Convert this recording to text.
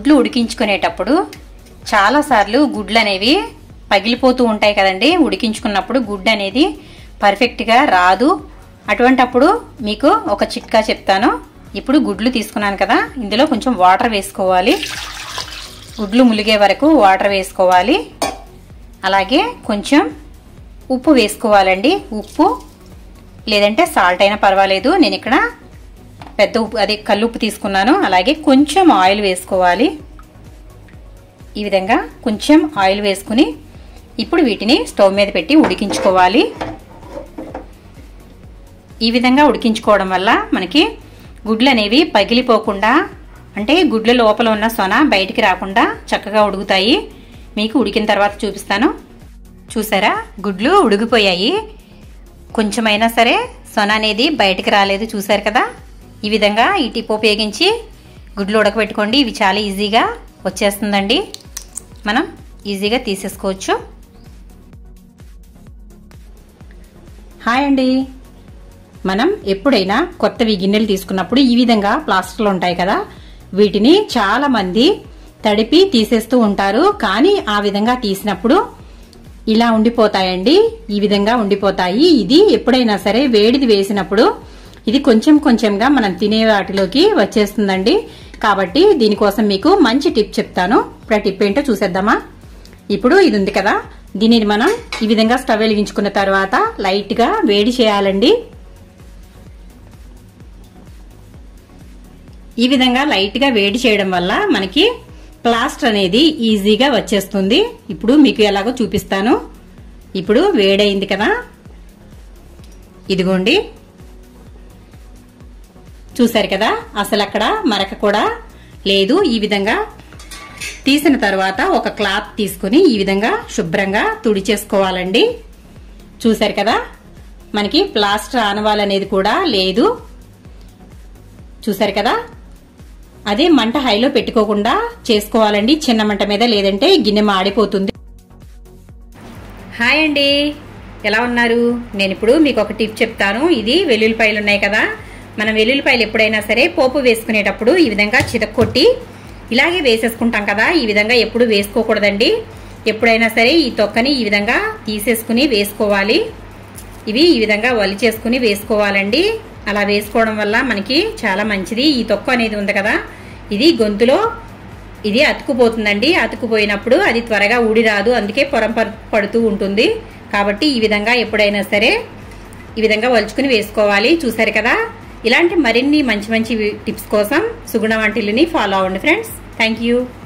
గుడ్లు ఉడికించుకునేటప్పుడు చాలాసార్లు గుడ్లు అనేవి పగిలిపోతూ ఉంటాయి కదండి ఉడికించుకున్నప్పుడు గుడ్డు అనేది పర్ఫెక్ట్గా రాదు అటువంటప్పుడు మీకు ఒక చిట్కా చెప్తాను ఇప్పుడు గుడ్లు తీసుకున్నాను కదా ఇందులో కొంచెం వాటర్ వేసుకోవాలి గుడ్లు ములిగే వరకు వాటర్ వేసుకోవాలి అలాగే కొంచెం ఉప్పు వేసుకోవాలండి ఉప్పు లేదంటే సాల్ట్ అయినా పర్వాలేదు నేను ఇక్కడ పెద్ద ఉప్పు అదే కల్లుప్పు తీసుకున్నాను అలాగే కొంచెం ఆయిల్ వేసుకోవాలి ఈ విధంగా కొంచెం ఆయిల్ వేసుకుని ఇప్పుడు వీటిని స్టవ్ మీద పెట్టి ఉడికించుకోవాలి ఈ విధంగా ఉడికించుకోవడం వల్ల మనకి గుడ్లు అనేవి పగిలిపోకుండా అంటే గుడ్ల లోపల ఉన్న సొన బయటికి రాకుండా చక్కగా ఉడుకుతాయి మీకు ఉడికిన తర్వాత చూపిస్తాను చూసారా గుడ్లు ఉడికిపోయాయి కొంచెమైనా సరే సొన అనేది బయటికి రాలేదు చూసారు కదా ఈ విధంగా ఈ టిప్ ఉపయోగించి గుడ్లు ఉడకబెట్టుకోండి ఇవి చాలా ఈజీగా వచ్చేస్తుందండి మనం ఈజీగా తీసేసుకోవచ్చు హాయ్ అండి మనం ఎప్పుడైనా కొత్తవి గిన్నెలు తీసుకున్నప్పుడు ఈ విధంగా ప్లాస్టిక్లు ఉంటాయి కదా వీటిని చాలా మంది తడిపి తీసేస్తూ ఉంటారు కానీ ఆ విధంగా తీసినప్పుడు ఇలా ఉండిపోతాయండి ఈ విధంగా ఉండిపోతాయి ఇది ఎప్పుడైనా సరే వేడిది వేసినప్పుడు ఇది కొంచెం కొంచెంగా మనం తినే వాటిలోకి వచ్చేస్తుందండి కాబట్టి దీనికోసం మీకు మంచి టిప్ చెప్తాను ఇప్పుడు ఆ టిప్ ఏంటో చూసేద్దామా ఇప్పుడు ఇది ఉంది కదా దీనిని మనం ఈ విధంగా స్టవ్ వెలిగించుకున్న తర్వాత లైట్ గా వేడి చేయాలండి ఈ విధంగా లైట్ గా వేడి చేయడం వల్ల మనకి ప్లాస్టర్ అనేది ఈజీగా వచ్చేస్తుంది ఇప్పుడు మీకు ఎలాగో చూపిస్తాను ఇప్పుడు వేడైంది కదా ఇదిగోండి చూసారు కదా అసలు అక్కడ మరక కూడా లేదు ఈ విధంగా తీసిన తర్వాత ఒక క్లాత్ తీసుకుని ఈ విధంగా శుభ్రంగా తుడిచేసుకోవాలండి చూసారు కదా మనకి ప్లాస్టర్ ఆనవాలనేది కూడా లేదు చూసారు కదా అదే మంట హైలో పెట్టుకోకుండా చేసుకోవాలండి చిన్న మంట మీద లేదంటే గిన్నె మాడిపోతుంది హాయ్ అండి ఎలా ఉన్నారు నేను ఇప్పుడు మీకు ఒక టిప్ చెప్తాను ఇది వెల్లుల్లిపాయలు ఉన్నాయి కదా మనం వెల్లుల్లిపాయలు ఎప్పుడైనా సరే పోపు వేసుకునేటప్పుడు ఈ విధంగా చితక్కొట్టి ఇలాగే వేసేసుకుంటాం కదా ఈ విధంగా ఎప్పుడు వేసుకోకూడదండి ఎప్పుడైనా సరే ఈ తొక్కని ఈ విధంగా తీసేసుకుని వేసుకోవాలి ఇవి ఈ విధంగా వలి చేసుకుని వేసుకోవాలండి అలా వేసుకోవడం వల్ల మనకి చాలా మంచిది ఈ తొక్క అనేది ఉంది కదా ఇది గొంతులో ఇది అతుకుపోతుందండి అతుకుపోయినప్పుడు అది త్వరగా ఊడి రాదు అందుకే పొరం పడుతూ ఉంటుంది కాబట్టి ఈ విధంగా ఎప్పుడైనా సరే ఈ విధంగా వలుచుకుని వేసుకోవాలి చూసారు కదా ఇలాంటి మరిన్ని మంచి మంచి టిప్స్ కోసం సుగుణ వంటిల్ని ఫాలో అవ్వండి ఫ్రెండ్స్ థ్యాంక్ యూ